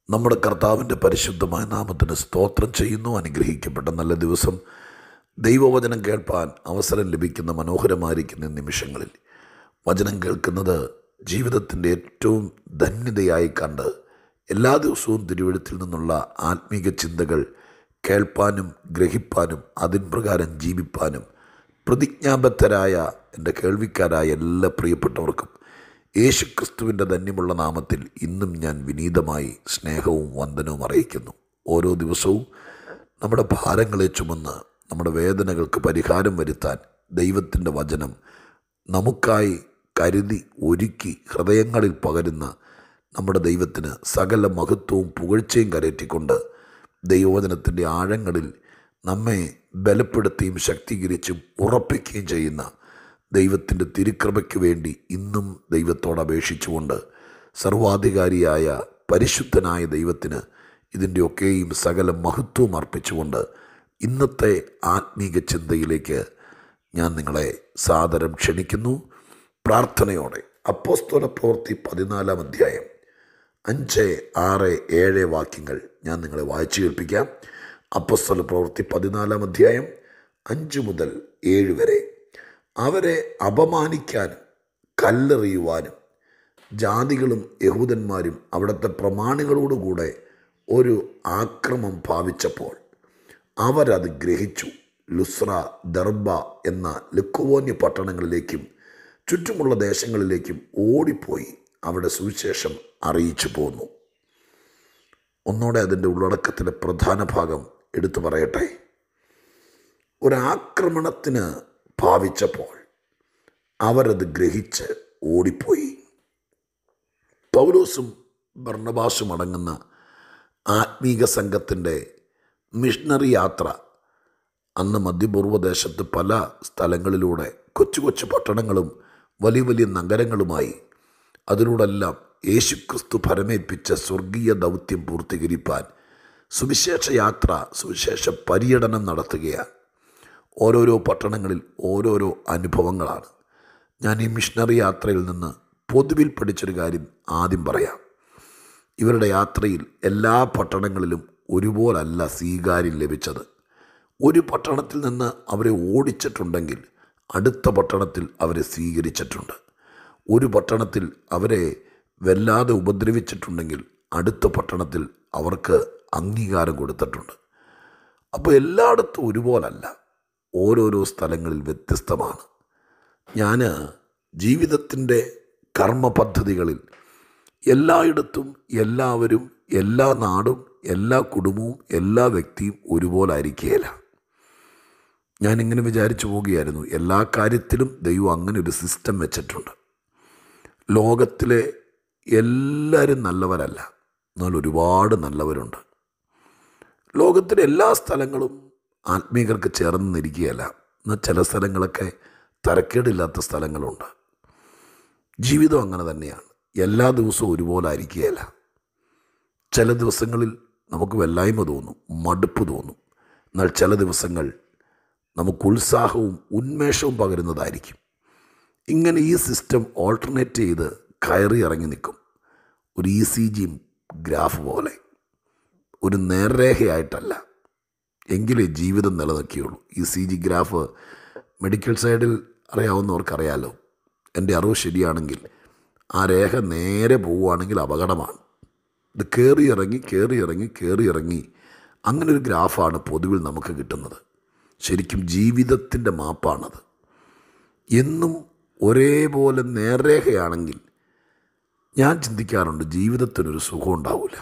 നമ്മുടെ കർത്താവിൻ്റെ പരിശുദ്ധമായ നാമത്തിന് സ്തോത്രം ചെയ്യുന്നു അനുഗ്രഹിക്കപ്പെട്ട നല്ല ദിവസം ദൈവവചനം കേൾപ്പാൻ അവസരം ലഭിക്കുന്ന മനോഹരമായിരിക്കുന്ന ഈ നിമിഷങ്ങളിൽ വചനം കേൾക്കുന്നത് ജീവിതത്തിൻ്റെ ഏറ്റവും ധന്യതയായി കണ്ട് എല്ലാ ദിവസവും തിരുവഴുത്തിൽ നിന്നുള്ള ആത്മീക ചിന്തകൾ കേൾപ്പാനും ഗ്രഹിപ്പാനും അതിൻ പ്രകാരം ജീവിപ്പാനും പ്രതിജ്ഞാബദ്ധരായ എൻ്റെ കേൾവിക്കാരായ എല്ലാ പ്രിയപ്പെട്ടവർക്കും യേശുക്രിസ്തുവിൻ്റെ ധന്യമുള്ള നാമത്തിൽ ഇന്നും ഞാൻ വിനീതമായി സ്നേഹവും വന്ദനവും അറിയിക്കുന്നു ഓരോ ദിവസവും നമ്മുടെ ഭാരങ്ങളെ ചുമന്ന് നമ്മുടെ വേദനകൾക്ക് പരിഹാരം വരുത്താൻ ദൈവത്തിൻ്റെ വചനം നമുക്കായി കരുതി ഒരുക്കി ഹൃദയങ്ങളിൽ പകരുന്ന നമ്മുടെ ദൈവത്തിന് സകല മഹത്വവും പുകഴ്ചയും കരയറ്റിക്കൊണ്ട് ദൈവവചനത്തിൻ്റെ ആഴങ്ങളിൽ നമ്മെ ബലപ്പെടുത്തിയും ശക്തീകരിച്ചും ഉറപ്പിക്കുകയും ചെയ്യുന്ന ദൈവത്തിൻ്റെ തിരുക്കൃപയ്ക്ക് വേണ്ടി ഇന്നും ദൈവത്തോട് അപേക്ഷിച്ചുകൊണ്ട് സർവാധികാരിയായ പരിശുദ്ധനായ ദൈവത്തിന് ഇതിൻ്റെയൊക്കെയും സകല മഹത്വവും അർപ്പിച്ചുകൊണ്ട് ഇന്നത്തെ ആത്മീക ചിന്തയിലേക്ക് ഞാൻ നിങ്ങളെ സാദരം ക്ഷണിക്കുന്നു പ്രാർത്ഥനയോടെ അപ്പോസ്തോല പ്രവൃത്തി പതിനാലാം അധ്യായം അഞ്ച് ആറ് ഏഴ് വാക്യങ്ങൾ ഞാൻ നിങ്ങളെ വായിച്ചു കേൾപ്പിക്കാം അപ്പസ്തല പ്രവൃത്തി പതിനാലാം അധ്യായം അഞ്ച് മുതൽ ഏഴ് വരെ അവരെ അപമാനിക്കാനും കല്ലെറിയുവാനും ജാതികളും യഹൂദന്മാരും അവിടുത്തെ പ്രമാണികളോടുകൂടെ ഒരു ആക്രമം ഭാവിച്ചപ്പോൾ അവരത് ഗ്രഹിച്ചു ലുസ്ര ദർബ എന്ന ലുക്കുവോന്യ പട്ടണങ്ങളിലേക്കും ചുറ്റുമുള്ള ദേശങ്ങളിലേക്കും ഓടിപ്പോയി അവിടെ സുവിശേഷം അറിയിച്ചു പോന്നു ഒന്നോടെ അതിൻ്റെ ഉള്ളടക്കത്തിലെ പ്രധാന ഭാഗം എടുത്തു പറയട്ടെ ഒരാക്രമണത്തിന് ഭാവിച്ചപ്പോൾ അവരത് ഗ്രഹിച്ച് ഓടിപ്പോയി പൗലോസും ഭർണബാസും അടങ്ങുന്ന ആത്മീക സംഘത്തിൻ്റെ മിഷണറി യാത്ര അന്ന് മധ്യപൂർവ്വദേശത്ത് പല സ്ഥലങ്ങളിലൂടെ കൊച്ചു കൊച്ചു പട്ടണങ്ങളും വലിയ വലിയ നഗരങ്ങളുമായി അതിലൂടെല്ലാം യേശുക്രിസ്തു ഫലമേൽപ്പിച്ച സ്വർഗീയ ദൗത്യം പൂർത്തീകരിപ്പാൻ സുവിശേഷ യാത്ര സുവിശേഷ പര്യടനം നടത്തുകയാണ് ഓരോരോ പട്ടണങ്ങളിൽ ഓരോരോ അനുഭവങ്ങളാണ് ഞാൻ ഈ മിഷണറി യാത്രയിൽ നിന്ന് പൊതുവിൽ പഠിച്ചൊരു കാര്യം ആദ്യം പറയാം ഇവരുടെ യാത്രയിൽ എല്ലാ പട്ടണങ്ങളിലും ഒരുപോലല്ല സ്വീകാര്യം ലഭിച്ചത് ഒരു പട്ടണത്തിൽ നിന്ന് അവരെ ഓടിച്ചിട്ടുണ്ടെങ്കിൽ അടുത്ത പട്ടണത്തിൽ അവരെ സ്വീകരിച്ചിട്ടുണ്ട് ഒരു പട്ടണത്തിൽ അവരെ വല്ലാതെ ഉപദ്രവിച്ചിട്ടുണ്ടെങ്കിൽ അടുത്ത പട്ടണത്തിൽ അവർക്ക് അംഗീകാരം കൊടുത്തിട്ടുണ്ട് അപ്പോൾ എല്ലായിടത്തും ഒരുപോലല്ല ഓരോരോ സ്ഥലങ്ങളിൽ വ്യത്യസ്തമാണ് ഞാൻ ജീവിതത്തിൻ്റെ കർമ്മ പദ്ധതികളിൽ എല്ലായിടത്തും എല്ലാവരും എല്ലാ നാടും എല്ലാ കുടുംബവും എല്ലാ വ്യക്തിയും ഒരുപോലെ ആയിരിക്കുകയില്ല ഞാനിങ്ങനെ വിചാരിച്ചു പോവുകയായിരുന്നു എല്ലാ കാര്യത്തിലും ദൈവം അങ്ങനെ ഒരു സിസ്റ്റം വെച്ചിട്ടുണ്ട് ലോകത്തിലെ എല്ലാവരും നല്ലവരല്ല എന്നാൽ ഒരുപാട് നല്ലവരുണ്ട് ലോകത്തിലെ എല്ലാ സ്ഥലങ്ങളും ആത്മീകർക്ക് ചേർന്ന് നിൽക്കുകയല്ല എന്നാൽ ചില സ്ഥലങ്ങളൊക്കെ തരക്കേടില്ലാത്ത സ്ഥലങ്ങളുണ്ട് ജീവിതം അങ്ങനെ തന്നെയാണ് എല്ലാ ദിവസവും ഒരുപോലെ ആയിരിക്കുകയല്ല ചില ദിവസങ്ങളിൽ നമുക്ക് വല്ലായ്മ തോന്നും മടുപ്പ് തോന്നും എന്നാൽ ചില ദിവസങ്ങൾ നമുക്ക് ഉത്സാഹവും ഉന്മേഷവും പകരുന്നതായിരിക്കും ഇങ്ങനെ ഈ സിസ്റ്റം ഓൾട്ടർനേറ്റ് ചെയ്ത് കയറി ഇറങ്ങി നിൽക്കും ഒരു ഇ സി ജി ഗ്രാഫ് പോലെ ഒരു നേർരേഖയായിട്ടല്ല എങ്കിലേ ജീവിതം നിലനിൽക്കുകയുള്ളൂ ഈ സി ജി ഗ്രാഫ് മെഡിക്കൽ സൈഡിൽ അറിയാവുന്നവർക്കറിയാലോ എൻ്റെ അറിവ് ശരിയാണെങ്കിൽ ആ രേഖ നേരെ പോവുകയാണെങ്കിൽ അപകടമാണ് ഇത് കയറി ഇറങ്ങി കയറി ഇറങ്ങി കയറി ഇറങ്ങി അങ്ങനെ ഒരു ഗ്രാഫാണ് പൊതുവിൽ നമുക്ക് കിട്ടുന്നത് ശരിക്കും ജീവിതത്തിൻ്റെ മാപ്പാണത് എന്നും ഒരേപോലെ നേർരേഖയാണെങ്കിൽ ഞാൻ ചിന്തിക്കാറുണ്ട് ജീവിതത്തിനൊരു സുഖം ഉണ്ടാവില്ല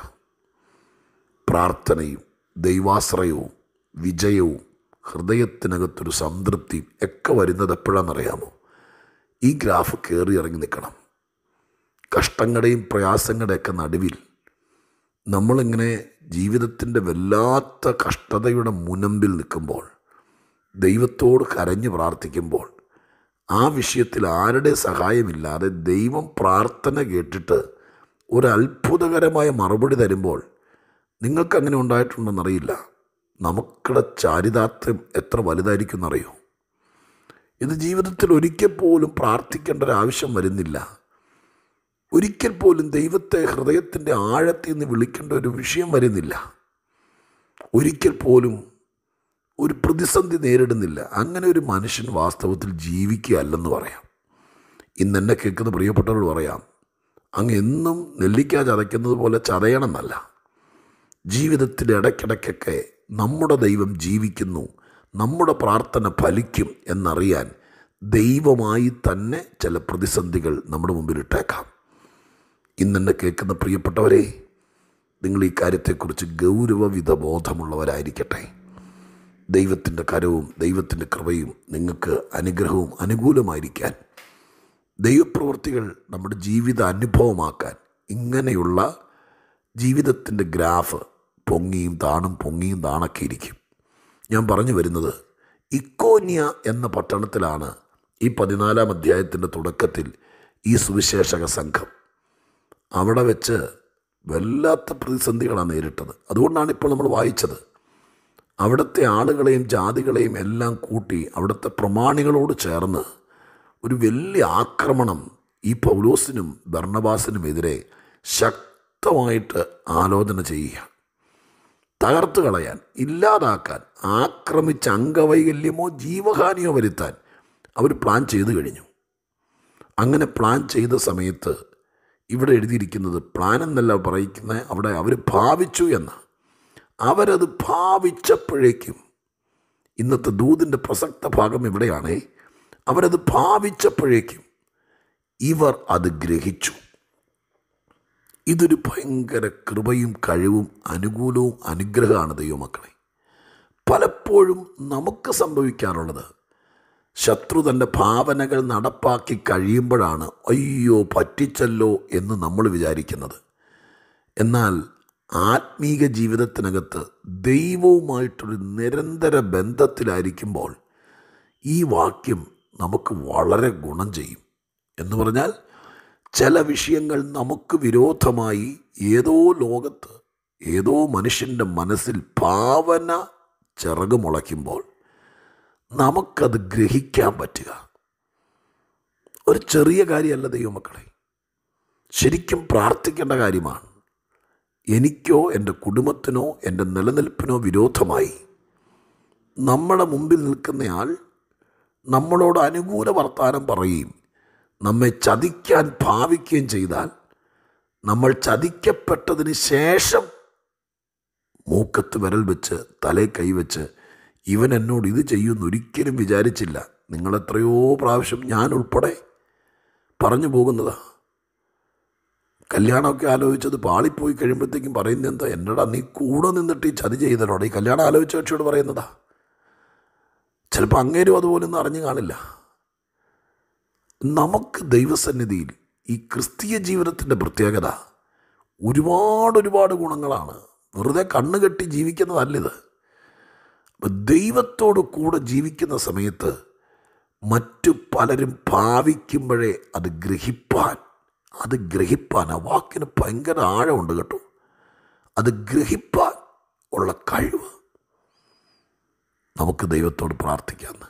പ്രാർത്ഥനയും ദൈവാശ്രയവും വിജയവും ഹൃദയത്തിനകത്തൊരു സംതൃപ്തിയും ഒക്കെ വരുന്നത് എപ്പോഴാണെന്നറിയാമോ ഈ ഗ്രാഫ് കയറി ഇറങ്ങി നിൽക്കണം കഷ്ടങ്ങളുടെയും പ്രയാസങ്ങളുടെയൊക്കെ നടുവിൽ നമ്മളിങ്ങനെ ജീവിതത്തിൻ്റെ വല്ലാത്ത കഷ്ടതയുടെ മുനമ്പിൽ നിൽക്കുമ്പോൾ ദൈവത്തോട് കരഞ്ഞ് പ്രാർത്ഥിക്കുമ്പോൾ ആ വിഷയത്തിൽ ആരുടെ സഹായമില്ലാതെ ദൈവം പ്രാർത്ഥന കേട്ടിട്ട് ഒരു അത്ഭുതകരമായ മറുപടി തരുമ്പോൾ നിങ്ങൾക്കങ്ങനെ ഉണ്ടായിട്ടുണ്ടെന്നറിയില്ല നമുക്കുടെ ചാരിതാർത്ഥ്യം എത്ര വലുതായിരിക്കും എന്നറിയോ ഇത് ജീവിതത്തിൽ ഒരിക്കൽ പോലും പ്രാർത്ഥിക്കേണ്ട ഒരു ആവശ്യം വരുന്നില്ല ഒരിക്കൽ പോലും ദൈവത്തെ ഹൃദയത്തിൻ്റെ ആഴത്തിൽ നിന്ന് വിളിക്കേണ്ട ഒരു വിഷയം വരുന്നില്ല ഒരിക്കൽ പോലും ഒരു പ്രതിസന്ധി നേരിടുന്നില്ല അങ്ങനെ ഒരു മനുഷ്യൻ വാസ്തവത്തിൽ ജീവിക്കുകയല്ലെന്ന് പറയാം ഇന്ന് എന്നെ കേൾക്കുന്ന പ്രിയപ്പെട്ടവരോട് പറയാം അങ്ങ് എന്നും നെല്ലിക്ക ചതയ്ക്കുന്നത് പോലെ ചതയണമെന്നല്ല ജീവിതത്തിൽ ഇടയ്ക്കിടയ്ക്കൊക്കെ നമ്മുടെ ദൈവം ജീവിക്കുന്നു നമ്മുടെ പ്രാർത്ഥന ഫലിക്കും എന്നറിയാൻ ദൈവമായി തന്നെ ചില പ്രതിസന്ധികൾ നമ്മുടെ മുമ്പിൽ ഇട്ടേക്കാം ഇന്നെന്നെ കേൾക്കുന്ന പ്രിയപ്പെട്ടവരെ നിങ്ങൾ ഈ കാര്യത്തെക്കുറിച്ച് ഗൗരവവിധ ബോധമുള്ളവരായിരിക്കട്ടെ ദൈവത്തിൻ്റെ കരവും ദൈവത്തിൻ്റെ കൃപയും നിങ്ങൾക്ക് അനുഗ്രഹവും അനുകൂലമായിരിക്കാൻ ദൈവപ്രവൃത്തികൾ നമ്മുടെ ജീവിത അനുഭവമാക്കാൻ ഇങ്ങനെയുള്ള ജീവിതത്തിൻ്റെ ഗ്രാഫ് പൊങ്ങിയും താണും പൊങ്ങിയും താണൊക്കെ ഇരിക്കും ഞാൻ പറഞ്ഞു വരുന്നത് ഇക്കോന്യ എന്ന പട്ടണത്തിലാണ് ഈ പതിനാലാം അധ്യായത്തിൻ്റെ തുടക്കത്തിൽ ഈ സുവിശേഷക സംഘം അവിടെ വെച്ച് വല്ലാത്ത പ്രതിസന്ധികളാണ് നേരിട്ടത് അതുകൊണ്ടാണ് ഇപ്പോൾ നമ്മൾ വായിച്ചത് അവിടുത്തെ ആളുകളെയും ജാതികളെയും എല്ലാം കൂട്ടി അവിടുത്തെ പ്രമാണികളോട് ചേർന്ന് ഒരു വലിയ ആക്രമണം ഈ പൗലോസിനും ഭർണബാസിനുമെതിരെ ശക്തമായിട്ട് ആലോചന ചെയ്യുക തകർത്ത് കളയാൻ ഇല്ലാതാക്കാൻ ആക്രമിച്ച അംഗവൈകല്യമോ ജീവഹാനിയോ വരുത്താൻ അവർ പ്ലാൻ ചെയ്തു കഴിഞ്ഞു അങ്ങനെ പ്ലാൻ ചെയ്ത സമയത്ത് ഇവിടെ എഴുതിയിരിക്കുന്നത് പ്ലാൻ എന്നല്ല പറയുന്നത് അവിടെ അവർ ഭാവിച്ചു എന്ന് അവരത് ഭാവിച്ചപ്പോഴേക്കും ഇന്നത്തെ ദൂതിൻ്റെ പ്രസക്ത ഭാഗം ഇവിടെയാണേ അവരത് ഭാവിച്ചപ്പോഴേക്കും ഇവർ അത് ഗ്രഹിച്ചു ഇതൊരു ഭയങ്കര കൃപയും കഴിവും അനുകൂലവും അനുഗ്രഹമാണ് ദൈവമക്കളെ പലപ്പോഴും നമുക്ക് സംഭവിക്കാറുള്ളത് ശത്രു തൻ്റെ ഭാവനകൾ നടപ്പാക്കി കഴിയുമ്പോഴാണ് അയ്യോ പറ്റിച്ചല്ലോ എന്ന് നമ്മൾ വിചാരിക്കുന്നത് എന്നാൽ ആത്മീക ജീവിതത്തിനകത്ത് ദൈവവുമായിട്ടൊരു നിരന്തര ബന്ധത്തിലായിരിക്കുമ്പോൾ ഈ വാക്യം നമുക്ക് വളരെ ഗുണം ചെയ്യും എന്ന് പറഞ്ഞാൽ ചില വിഷയങ്ങൾ നമുക്ക് വിരോധമായി ഏതോ ലോകത്ത് ഏതോ മനുഷ്യൻ്റെ മനസ്സിൽ ഭാവന ചിറക് മുളയ്ക്കുമ്പോൾ നമുക്കത് ഗ്രഹിക്കാൻ പറ്റുക ഒരു ചെറിയ കാര്യമല്ല ദൈവമക്കളെ ശരിക്കും പ്രാർത്ഥിക്കേണ്ട കാര്യമാണ് എനിക്കോ എൻ്റെ കുടുംബത്തിനോ എൻ്റെ നിലനിൽപ്പിനോ വിരോധമായി നമ്മുടെ മുമ്പിൽ നിൽക്കുന്നയാൾ നമ്മളോട് അനുകൂല വർത്താനം പറയുകയും നമ്മെ ചതിക്കാൻ ഭാവിക്കുകയും ചെയ്താൽ നമ്മൾ ചതിക്കപ്പെട്ടതിന് ശേഷം മൂക്കത്ത് വിരൽ വെച്ച് തലേ കൈവച്ച് ഇവൻ എന്നോട് ഇത് ചെയ്യുമെന്ന് ഒരിക്കലും വിചാരിച്ചില്ല നിങ്ങൾ എത്രയോ പ്രാവശ്യം ഞാൻ ഉൾപ്പെടെ പറഞ്ഞു പോകുന്നതാ കല്യാണമൊക്കെ ആലോചിച്ചത് പാളിപ്പോയി കഴിയുമ്പോഴത്തേക്കും പറയുന്നത് എന്താ എന്നടാ നീ കൂടെ നിന്നിട്ട് ഈ ചതി ചെയ്തല്ലോടെ ഈ കല്യാണം ആലോചിച്ച കക്ഷിയോട് പറയുന്നതാ ചിലപ്പോൾ അങ്ങേരും അതുപോലൊന്നും അറിഞ്ഞു കാണില്ല നമുക്ക് ദൈവസന്നിധിയിൽ ഈ ക്രിസ്തീയ ജീവിതത്തിൻ്റെ പ്രത്യേകത ഒരുപാട് ഒരുപാട് ഗുണങ്ങളാണ് വെറുതെ കണ്ണുകെട്ടി ജീവിക്കുന്നതല്ലിത് ദൈവത്തോട് കൂടെ ജീവിക്കുന്ന സമയത്ത് മറ്റു പലരും ഭാവിക്കുമ്പോഴേ അത് ഗ്രഹിപ്പാൻ അത് ഗ്രഹിപ്പാൻ ആ വാക്കിന് ഭയങ്കര ആഴമുണ്ട് കേട്ടോ അത് ഗ്രഹിപ്പാൻ ഉള്ള കഴിവ് നമുക്ക് ദൈവത്തോട് പ്രാർത്ഥിക്കാമെന്ന്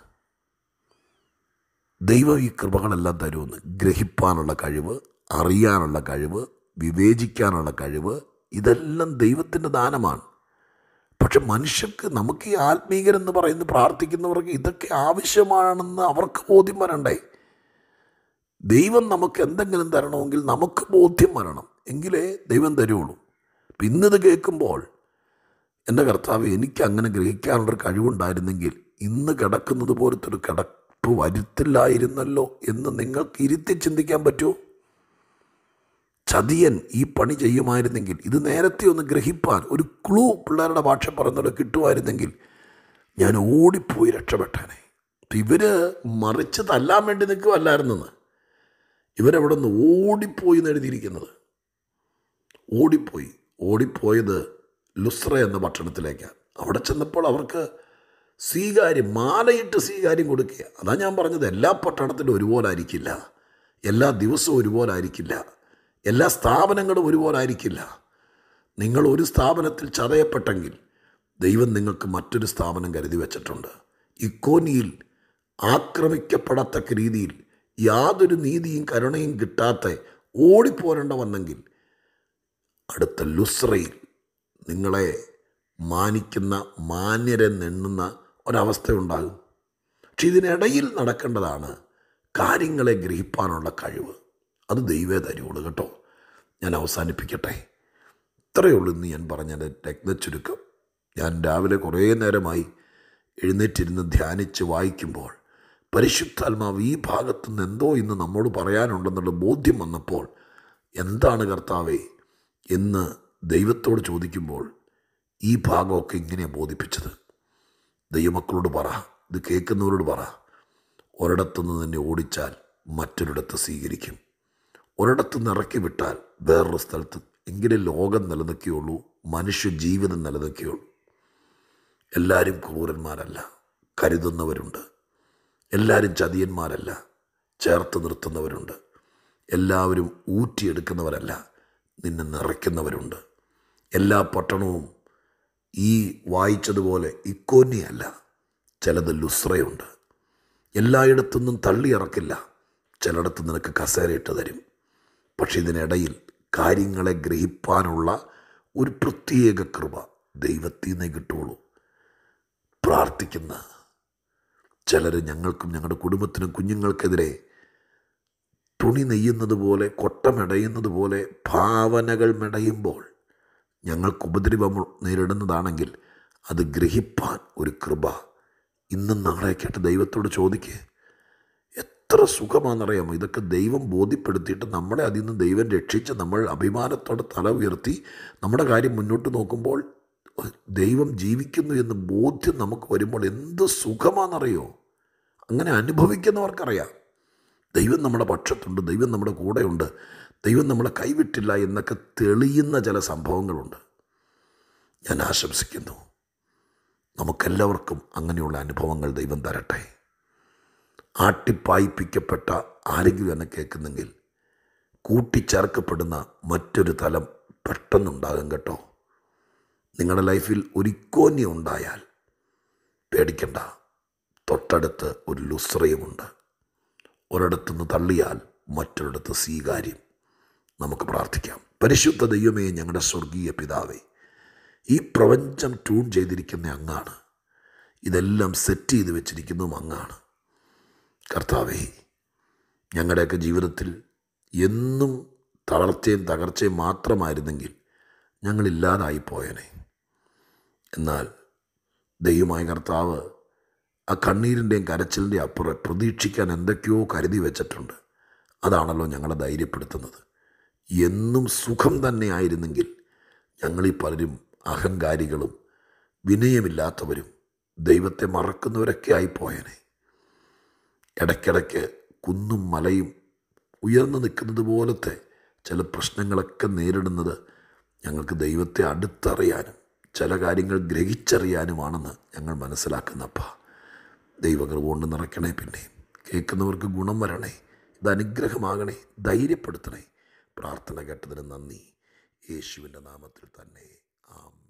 ദൈവം ഈ കൃപകളെല്ലാം തരുമെന്ന് ഗ്രഹിപ്പാനുള്ള കഴിവ് അറിയാനുള്ള കഴിവ് വിവേചിക്കാനുള്ള കഴിവ് ഇതെല്ലാം ദൈവത്തിൻ്റെ ദാനമാണ് പക്ഷെ മനുഷ്യർക്ക് നമുക്ക് ഈ ആത്മീകരെന്ന് പറയുന്ന പ്രാർത്ഥിക്കുന്നവർക്ക് ഇതൊക്കെ ആവശ്യമാണെന്ന് അവർക്ക് ബോധ്യം വരണ്ടേ ദൈവം നമുക്ക് എന്തെങ്കിലും തരണമെങ്കിൽ നമുക്ക് ബോധ്യം വരണം എങ്കിലേ ദൈവം തരുള്ളൂ അപ്പം ഇന്നിത് കേൾക്കുമ്പോൾ എൻ്റെ കർത്താവ് എനിക്ക് അങ്ങനെ ഗ്രഹിക്കാനുള്ളൊരു കഴിവുണ്ടായിരുന്നെങ്കിൽ ഇന്ന് കിടക്കുന്നത് പോലത്തെ ഒരു കിടപ്പ് വരുത്തില്ലായിരുന്നല്ലോ എന്ന് നിങ്ങൾക്ക് ഇരുത്തി ചിന്തിക്കാൻ പറ്റുമോ ചതിയൻ ഈ പണി ചെയ്യുമായിരുന്നെങ്കിൽ ഇത് നേരത്തെ ഒന്ന് ഗ്രഹിപ്പാൻ ഒരു ക്ലൂ പിള്ളേരുടെ ഭാഷ പറയുന്നത് കിട്ടുമായിരുന്നെങ്കിൽ ഞാൻ ഓടിപ്പോയി രക്ഷപ്പെട്ടേനെ ഇവർ മറിച്ച് തല്ലാൻ വേണ്ടി നിൽക്കുമല്ലായിരുന്നെന്ന് ഇവരവിടെ നിന്ന് ഓടിപ്പോയി എന്ന് എഴുതിയിരിക്കുന്നത് ഓടിപ്പോയി ഓടിപ്പോയത് ലുസ്ര എന്ന പട്ടണത്തിലേക്കാണ് അവിടെ ചെന്നപ്പോൾ അവർക്ക് സ്വീകാര്യം മാലയിട്ട് സ്വീകാര്യം കൊടുക്കുക അതാ ഞാൻ പറഞ്ഞത് എല്ലാ പട്ടണത്തിലും ഒരുപോലെ ആയിരിക്കില്ല എല്ലാ ദിവസവും ഒരുപോലെ ആയിരിക്കില്ല എല്ലാ സ്ഥാപനങ്ങളും ഒരുപോലെ ആയിരിക്കില്ല നിങ്ങൾ ഒരു സ്ഥാപനത്തിൽ ചതയപ്പെട്ടെങ്കിൽ ദൈവം നിങ്ങൾക്ക് മറ്റൊരു സ്ഥാപനം കരുതി വച്ചിട്ടുണ്ട് ഇക്കോനിയിൽ ആക്രമിക്കപ്പെടത്തക്ക രീതിയിൽ യാതൊരു നീതിയും കരുണയും കിട്ടാത്ത ഓടിപ്പോരേണ്ട വന്നെങ്കിൽ അടുത്ത ലുസ്രയിൽ നിങ്ങളെ മാനിക്കുന്ന മാന്യരെ നെണ്ണുന്ന ഒരവസ്ഥയുണ്ടാകും പക്ഷെ ഇതിനിടയിൽ നടക്കേണ്ടതാണ് കാര്യങ്ങളെ ഗ്രഹിപ്പാനുള്ള കഴിവ് അത് ദൈവേ തരുള്ളൂ കേട്ടോ ഞാൻ അവസാനിപ്പിക്കട്ടെ ഇത്രയേ ഉള്ളൂ ഇന്ന് ഞാൻ പറഞ്ഞതിൻ്റെ രത്ന ചുരുക്കം ഞാൻ രാവിലെ കുറേ നേരമായി എഴുന്നേറ്റിരുന്ന് ധ്യാനിച്ച് വായിക്കുമ്പോൾ പരിശുദ്ധാത്മാവ് ഈ ഭാഗത്തുനിന്ന് എന്തോ ഇന്ന് നമ്മോട് പറയാനുണ്ടെന്നുള്ള ബോധ്യം വന്നപ്പോൾ എന്താണ് കർത്താവേ എന്ന് ദൈവത്തോട് ചോദിക്കുമ്പോൾ ഈ ഭാഗമൊക്കെ ഇങ്ങനെയാണ് ബോധിപ്പിച്ചത് ദൈവമക്കളോട് പറ ഇത് കേൾക്കുന്നവരോട് പറ ഒരിടത്തുനിന്ന് നിന്നെ ഓടിച്ചാൽ മറ്റൊരിടത്ത് സ്വീകരിക്കും ഒരിടത്തുനിന്ന് ഇറക്കി വിട്ടാൽ വേറൊരു സ്ഥലത്ത് എങ്കിലേ ലോകം നിലനിൽക്കുകയുള്ളൂ മനുഷ്യ ജീവിതം നിലനിൽക്കുകയുള്ളൂ എല്ലാവരും ക്രൂരന്മാരല്ല കരുതുന്നവരുണ്ട് എല്ലാവരും ചതിയന്മാരല്ല ചേർത്ത് നിർത്തുന്നവരുണ്ട് എല്ലാവരും ഊറ്റിയെടുക്കുന്നവരല്ല നിന്നെ നിറയ്ക്കുന്നവരുണ്ട് എല്ലാ പട്ടണവും ഈ വായിച്ചതുപോലെ ഇക്കോന്നിയല്ല ചിലത് ലുസ്രയുണ്ട് എല്ലായിടത്തുനിന്നും തള്ളിയിറക്കില്ല ചിലയിടത്ത് നിനക്ക് കസേരയിട്ട് തരും പക്ഷെ ഇതിനിടയിൽ കാര്യങ്ങളെ ഗ്രഹിപ്പാനുള്ള ഒരു പ്രത്യേക കൃപ ദൈവത്തിൽ നിന്നേ കിട്ടുള്ളൂ പ്രാർത്ഥിക്കുന്ന ചിലർ ഞങ്ങൾക്കും ഞങ്ങളുടെ കുടുംബത്തിനും കുഞ്ഞുങ്ങൾക്കെതിരെ തുണി നെയ്യുന്നത് പോലെ കൊട്ടമെടയുന്നത് പോലെ ഭാവനകൾ മെടയുമ്പോൾ ഞങ്ങൾക്ക് ഉപദ്രവം നേരിടുന്നതാണെങ്കിൽ അത് ഗ്രഹിപ്പാൻ ഒരു കൃപ ഇന്നും നാളെയൊക്കെയായിട്ട് ദൈവത്തോട് ചോദിക്കേ എത്ര സുഖമാണെന്നറിയാമോ ഇതൊക്കെ ദൈവം ബോധ്യപ്പെടുത്തിയിട്ട് നമ്മളെ അതിൽ നിന്ന് ദൈവം രക്ഷിച്ച് നമ്മൾ അഭിമാനത്തോടെ തല ഉയർത്തി നമ്മുടെ കാര്യം മുന്നോട്ട് നോക്കുമ്പോൾ ദൈവം ജീവിക്കുന്നു എന്ന് ബോധ്യം നമുക്ക് വരുമ്പോൾ എന്ത് സുഖമാണെന്നറിയോ അങ്ങനെ അനുഭവിക്കുന്നവർക്കറിയാം ദൈവം നമ്മുടെ പക്ഷത്തുണ്ട് ദൈവം നമ്മുടെ കൂടെയുണ്ട് ദൈവം നമ്മളെ കൈവിട്ടില്ല എന്നൊക്കെ തെളിയുന്ന ചില സംഭവങ്ങളുണ്ട് ഞാൻ ആശംസിക്കുന്നു നമുക്കെല്ലാവർക്കും അങ്ങനെയുള്ള അനുഭവങ്ങൾ ദൈവം തരട്ടെ ആട്ടിപ്പായിപ്പിക്കപ്പെട്ട ആരെങ്കിലും എന്നെ കേൾക്കുന്നെങ്കിൽ കൂട്ടിച്ചേർക്കപ്പെടുന്ന മറ്റൊരു തലം പെട്ടെന്നുണ്ടാകും കേട്ടോ നിങ്ങളുടെ ലൈഫിൽ ഒരു ഇക്കോന്യ ഉണ്ടായാൽ പേടിക്കണ്ട തൊട്ടടുത്ത് ഒരു ലുസ്രയുമുണ്ട് ഒരിടത്തുനിന്ന് തള്ളിയാൽ മറ്റൊരിടത്ത് സ്വീകാര്യം നമുക്ക് പ്രാർത്ഥിക്കാം പരിശുദ്ധ ദൈവമേ ഞങ്ങളുടെ സ്വർഗീയ പിതാവേ ഈ പ്രപഞ്ചം ട്യൂൺ ചെയ്തിരിക്കുന്ന അങ്ങാണ് ഇതെല്ലാം സെറ്റ് ചെയ്ത് വെച്ചിരിക്കുന്നതും അങ്ങാണ് കർത്താവേ ഞങ്ങളുടെയൊക്കെ ജീവിതത്തിൽ എന്നും തളർച്ചയും തകർച്ചയും മാത്രമായിരുന്നെങ്കിൽ ഞങ്ങളില്ലാതായി പോയനെ എന്നാൽ ദൈവമായ കർത്താവ് ആ കണ്ണീരിൻ്റെയും കരച്ചിലിൻ്റെയും അപ്പുറം പ്രതീക്ഷിക്കാൻ എന്തൊക്കെയോ കരുതി വെച്ചിട്ടുണ്ട് അതാണല്ലോ ഞങ്ങളെ ധൈര്യപ്പെടുത്തുന്നത് എന്നും സുഖം തന്നെ ആയിരുന്നെങ്കിൽ ഞങ്ങളീ പലരും അഹങ്കാരികളും വിനയമില്ലാത്തവരും ദൈവത്തെ മറക്കുന്നവരൊക്കെ ആയിപ്പോയനെ ഇടയ്ക്കിടയ്ക്ക് കുന്നും മലയും ഉയർന്നു നിൽക്കുന്നത് പോലത്തെ ചില പ്രശ്നങ്ങളൊക്കെ നേരിടുന്നത് ഞങ്ങൾക്ക് ദൈവത്തെ അടുത്തറിയാനും ചില കാര്യങ്ങൾ ഗ്രഹിച്ചറിയാനുമാണെന്ന് ഞങ്ങൾ മനസ്സിലാക്കുന്നപ്പ ദൈവകൃപ കൊണ്ട് നിറയ്ക്കണേ പിന്നെ കേൾക്കുന്നവർക്ക് ഗുണം വരണേ ഇത് അനുഗ്രഹമാകണേ ധൈര്യപ്പെടുത്തണേ പ്രാർത്ഥന കേട്ടതിന് നന്ദി യേശുവിൻ്റെ നാമത്തിൽ തന്നെ ആം